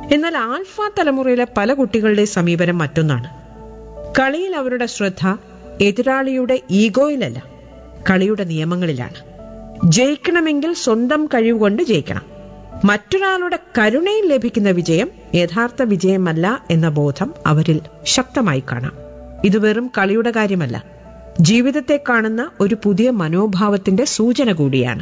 എന്നാൽ ആൽഫ തലമുറയിലെ പല കുട്ടികളുടെ സമീപനം മറ്റൊന്നാണ് കളിയിൽ അവരുടെ ശ്രദ്ധ എതിരാളിയുടെ ഈഗോയിലല്ല കളിയുടെ നിയമങ്ങളിലാണ് ജയിക്കണമെങ്കിൽ സ്വന്തം കഴിവുകൊണ്ട് ജയിക്കണം മറ്റൊരാളുടെ കരുണയിൽ ലഭിക്കുന്ന വിജയം യഥാർത്ഥ വിജയമല്ല എന്ന ബോധം അവരിൽ ശക്തമായി കാണാം ഇത് വെറും കളിയുടെ കാര്യമല്ല ജീവിതത്തെ കാണുന്ന ഒരു പുതിയ മനോഭാവത്തിന്റെ സൂചന കൂടിയാണ്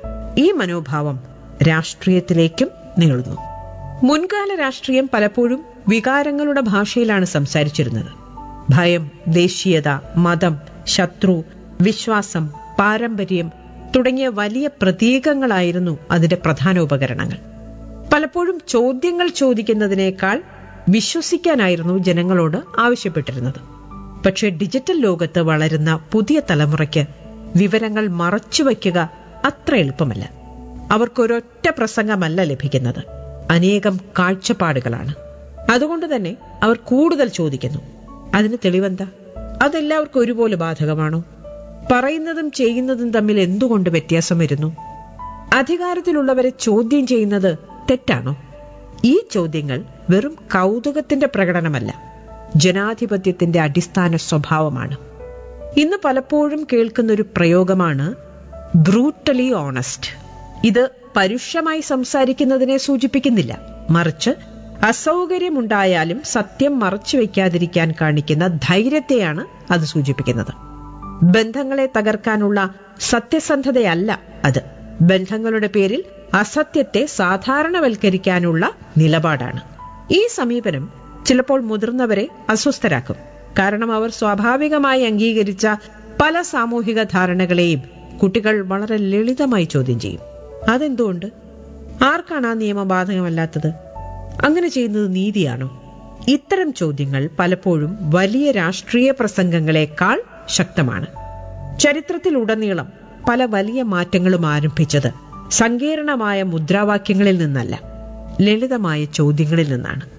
ഈ മനോഭാവം രാഷ്ട്രീയത്തിലേക്കും നീളുന്നു മുൻകാല രാഷ്ട്രീയം പലപ്പോഴും വികാരങ്ങളുടെ ഭാഷയിലാണ് സംസാരിച്ചിരുന്നത് ഭയം ദേശീയത മതം ശത്രു വിശ്വാസം പാരമ്പര്യം തുടങ്ങിയ വലിയ പ്രതീകങ്ങളായിരുന്നു അതിന്റെ പ്രധാന ഉപകരണങ്ങൾ പലപ്പോഴും ചോദ്യങ്ങൾ ചോദിക്കുന്നതിനേക്കാൾ വിശ്വസിക്കാനായിരുന്നു ജനങ്ങളോട് ആവശ്യപ്പെട്ടിരുന്നത് പക്ഷേ ഡിജിറ്റൽ ലോകത്ത് വളരുന്ന പുതിയ തലമുറയ്ക്ക് വിവരങ്ങൾ മറച്ചുവെക്കുക അത്ര എളുപ്പമല്ല അവർക്കൊരൊറ്റ പ്രസംഗമല്ല ലഭിക്കുന്നത് അനേകം കാഴ്ചപ്പാടുകളാണ് അതുകൊണ്ട് തന്നെ അവർ കൂടുതൽ ചോദിക്കുന്നു അതിന് തെളിവെന്താ അതെല്ലാവർക്കും ഒരുപോലെ ബാധകമാണോ പറയുന്നതും ചെയ്യുന്നതും തമ്മിൽ എന്തുകൊണ്ട് വ്യത്യാസം വരുന്നു അധികാരത്തിലുള്ളവരെ ചോദ്യം ചെയ്യുന്നത് തെറ്റാണോ ഈ ചോദ്യങ്ങൾ വെറും കൗതുകത്തിന്റെ പ്രകടനമല്ല ജനാധിപത്യത്തിന്റെ അടിസ്ഥാന സ്വഭാവമാണ് ഇന്ന് പലപ്പോഴും കേൾക്കുന്ന ഒരു പ്രയോഗമാണ് ബ്രൂട്ടലി ഓണസ്റ്റ് ഇത് പരുഷമായി സംസാരിക്കുന്നതിനെ സൂചിപ്പിക്കുന്നില്ല മറിച്ച് അസൗകര്യമുണ്ടായാലും സത്യം മറച്ചു വയ്ക്കാതിരിക്കാൻ കാണിക്കുന്ന ധൈര്യത്തെയാണ് അത് സൂചിപ്പിക്കുന്നത് ബന്ധങ്ങളെ തകർക്കാനുള്ള സത്യസന്ധതയല്ല അത് ബന്ധങ്ങളുടെ പേരിൽ അസത്യത്തെ സാധാരണവൽക്കരിക്കാനുള്ള നിലപാടാണ് ഈ സമീപനം ചിലപ്പോൾ മുതിർന്നവരെ അസ്വസ്ഥരാക്കും കാരണം അവർ സ്വാഭാവികമായി അംഗീകരിച്ച പല സാമൂഹിക ധാരണകളെയും കുട്ടികൾ വളരെ ലളിതമായി ചോദ്യം ചെയ്യും അതെന്തുകൊണ്ട് ആർക്കാണ് ആ നിയമം ബാധകമല്ലാത്തത് അങ്ങനെ ചെയ്യുന്നത് നീതിയാണോ ഇത്തരം ചോദ്യങ്ങൾ പലപ്പോഴും വലിയ രാഷ്ട്രീയ പ്രസംഗങ്ങളെക്കാൾ ശക്തമാണ് ചരിത്രത്തിലുടനീളം പല വലിയ മാറ്റങ്ങളും ആരംഭിച്ചത് സങ്കീർണമായ മുദ്രാവാക്യങ്ങളിൽ നിന്നല്ല ലളിതമായ ചോദ്യങ്ങളിൽ നിന്നാണ്